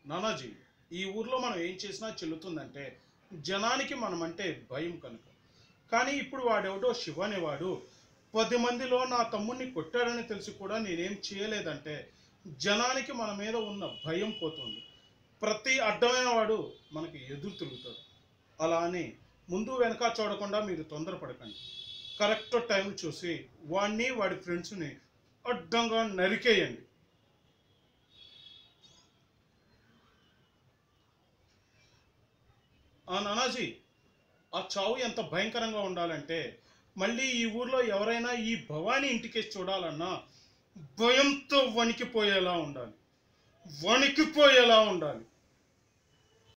నానాజీ ఈ ఊర్లో మనం ఏం చేసినా చెల్లుతుందంటే జనానికి మనమంటే భయం కనుక కానీ ఇప్పుడు వాడెవడో శివ అనేవాడు పది మందిలో నా తమ్ముడిని కొట్టాడని తెలిసి కూడా నేనేం చేయలేదంటే జనానికి మన మీద ఉన్న భయం పోతుంది ప్రతి అడ్డమైన వాడు మనకి ఎదురు తిరుగుతాడు అలా అని ముందు వెనక చూడకుండా మీరు తొందరపడకండి కరెక్ట్ టైం చూసి వాడిని వాడి ఫ్రెండ్స్ని అడ్డంగా నరికేయండి ఆ నానాజీ ఆ చావు ఎంత భయంకరంగా ఉండాలంటే మళ్ళీ ఈ ఊర్లో ఎవరైనా ఈ భవానీ ఇంటికేసి చూడాలన్నా భయంతో వణికిపోయేలా ఉండాలి వణికిపోయేలా ఉండాలి